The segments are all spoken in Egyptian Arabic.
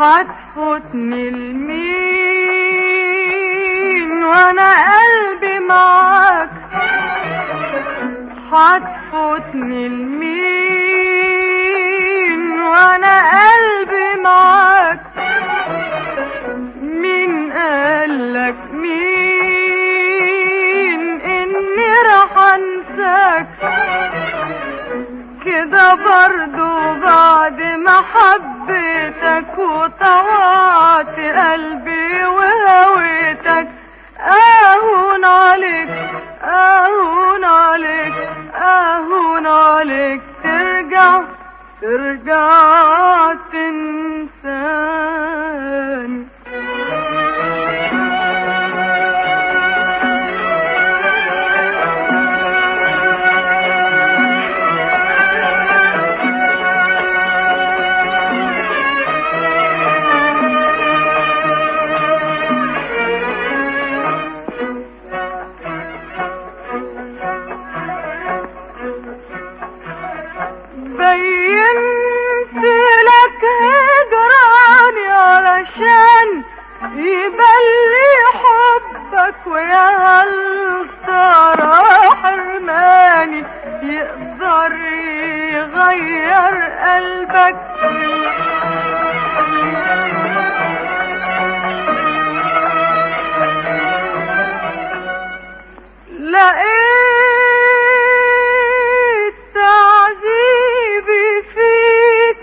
هتفوتني المين وانا قلبي معاك هتفوتني المين وانا قلبي معاك مين قالك مين اني راح انساك كده برضو بعد ما حبيتك وطوعت قلبي وهويتك اهون عليك اهون عليك اهون عليك ترجع ترجع تنساني بينت لك هجراني علشان يبلي حبك ويا هل ترى حرماني يقدر يغير قلبك لقيت تعذيبي فيك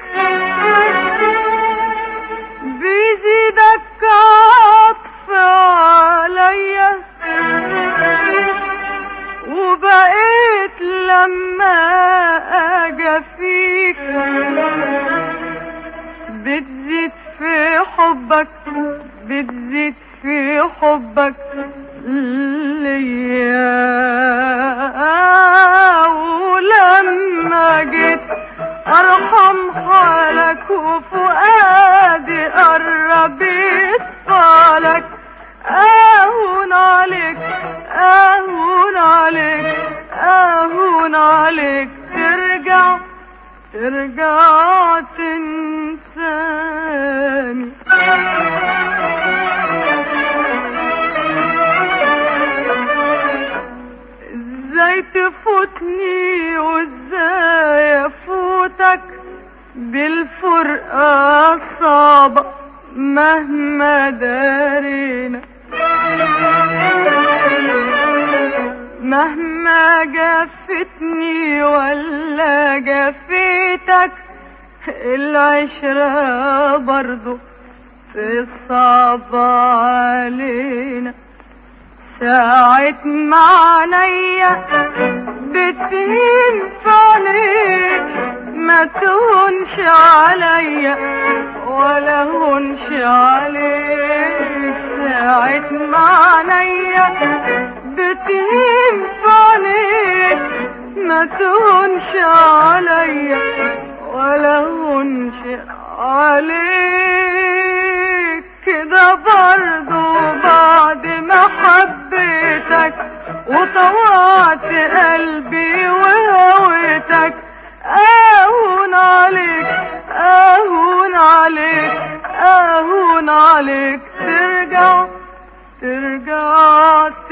بيزيدك عطف عليا وبقيت لما اجي فيك بتزيد في حبك بتزيد في حبك ليا ولما جيت ارحم حالك وفؤادي قرب يصفالك اهون عليك اهون عليك اهون عليك ترجع ترجع تنساني ازاي تفوتني وازاي افوتك بالفرقة صعبة مهما دارينا مهما جفتني ولا جفيتك العشرة برضو في صعب علينا ساعة ما عينيا بتهين في عينيك ما تهونش عليا ولا هونش عليك ساعة ما عينيا بتهين في عينيك ما تهونش عليا ولا هونش عليك كده برضو بعد ما حبيتك وطوعت قلبي وهويتك اهون عليك اهون عليك اهون عليك ترجع ترجع